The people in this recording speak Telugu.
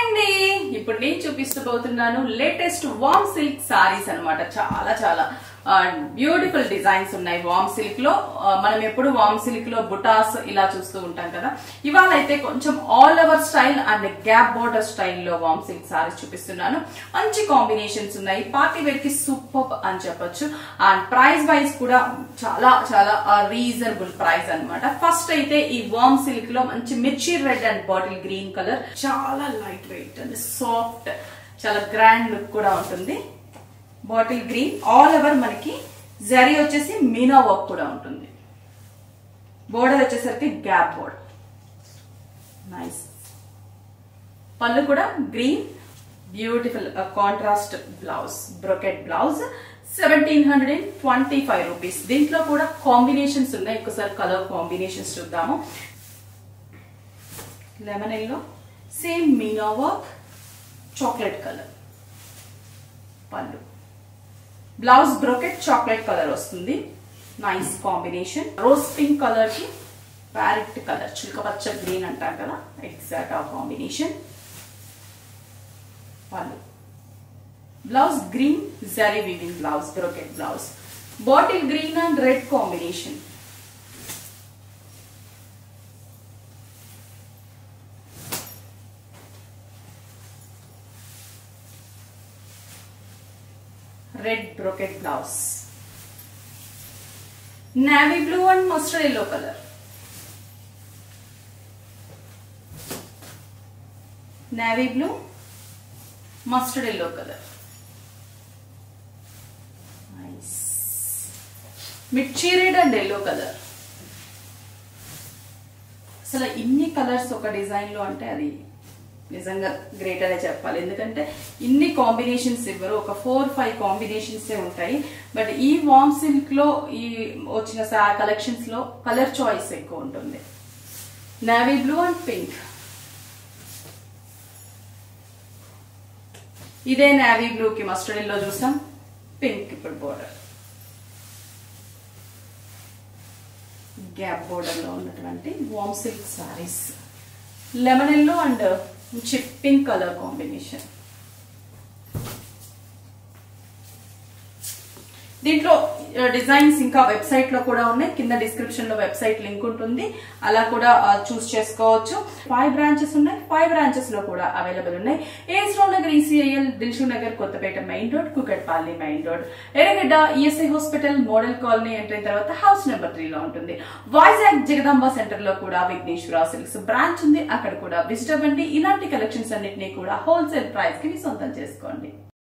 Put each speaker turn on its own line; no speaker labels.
అండి ఇప్పుడు నేను చూపిస్తూ పోతున్నాను లేటెస్ట్ వామ్ సిల్క్ సారీస్ అన్నమాట చాలా చాలా బ్యూటిఫుల్ డిజైన్స్ ఉన్నాయి వామ్ సిల్క్ లో ఆ, మనం ఎప్పుడు వామ్ సిల్క్ లో బుటాస్ ఇలా చూస్తూ ఉంటాం కదా ఇవాళ అయితే కొంచెం all over style and gap border స్టైల్లో వామ్ సిల్క్ సారీస్ చూపిస్తున్నాను మంచి కాంబినేషన్స్ ఉన్నాయి పార్టీ వేర్ కి సూపర్ అని చెప్పొచ్చు అండ్ ప్రైస్ వైజ్ కూడా చాలా చాలా రీజనబుల్ ప్రైస్ అన్నమాట ఫస్ట్ అయితే ఈ వామ్ సిల్క్ లో మంచి మిర్చి red and bottle green colour చాలా లైట్ వెయిట్ అండ్ సాఫ్ట్ చాలా గ్రాండ్ లుక్ కూడా ఉంటుంది బాటిల్ గ్రీన్ ఆల్ ఓవర్ మనకి జరీ వచ్చేసి మీనా వర్క్ కూడా ఉంటుంది బోర్డర్ వచ్చేసరికి గ్యాప్ బోర్డర్ నైస్ పళ్ళు కూడా green beautiful contrast blouse brocade blouse seventeen hundred and twenty five rupees దీంట్లో కూడా కాంబినేషన్స్ ఉన్నాయి ఒకసారి కలర్ కాంబినేషన్స్ చూద్దాము lemon yellow same meena work chocolate colour పళ్ళు బ్లౌజ్ బ్రోకెట్ చాక్లెట్ కలర్ వస్తుంది nice combination rose pink colour కి ప్యారెట్ కలర్ చిలక పచ్చ గ్రీన్ అంటాం కదా ఎగ్జాక్ట్ ఆ కాంబినేషన్ పళ్ళు blouse green zari weaving blouse brocade blouse bottle green and red combination red brocade blouse navy blue and mustard yellow colour navy blue mustard yellow colour nice మిర్చి రెడ్ అండ్ ఎల్లో కలర్ అసలు ఇన్ని కలర్స్ ఒక డిజైన్ లో అంటే అది నిజంగా గ్రేట్ అనే చెప్పాలి ఎందుకంటే ఇన్ని కాంబినేషన్స్ ఇవ్వరు ఒక ఫోర్ ఫైవ్ కాంబినేషన్స్ ఉంటాయి బట్ ఈ వామ్ సిల్క్ లో ఈ వచ్చిన కలెక్షన్స్ లో కలర్ చాయిస్ ఎక్కువ ఉంటుంది నావీ బ్లూ అండ్ పింక్ ఇదే నావీ బ్లూ కి మస్టర్డ్ లో చూసాం పింక్ ఇప్పుడు బోర్డర్ గ్యాప్ బోర్డర్ లో ఉన్నటువంటి వామ్ silk saris lemon yellow and pink colour combination దీంట్లో డిజైన్స్ ఇంకా వెబ్సైట్ లో కూడా ఉన్నాయి కింద డిస్క్రిప్షన్ లో వెబ్సైట్ లింక్ ఉంటుంది అలా కూడా చూస్ చేసుకోవచ్చు ఫైవ్ బ్రాంచెస్ ఉన్నాయి ఫైవ్ బ్రాంచెస్ లో కూడా అవైలబుల్ ఉన్నాయి AS Rao Nagar ECIL Dilsukh Nagar Kothapet main road Kukatpally main road Erragadda ESI hospital model colony enter అయిన తర్వాత హౌస్ నెంబర్ త్రీ లో ఉంటుంది వైజాగ్ జగదాంబ సెంటర్ లో కూడా విఘ్నేశ్వర సిల్క్స్ బ్రాంచ్ ఉంది అక్కడ కూడా విజిట్ అవ్వండి ఇలాంటి కలెక్షన్స్ అన్నిటినీ కూడా హోల్సేల్ ప్రైస్ కి మీ సొంతం చేసుకోండి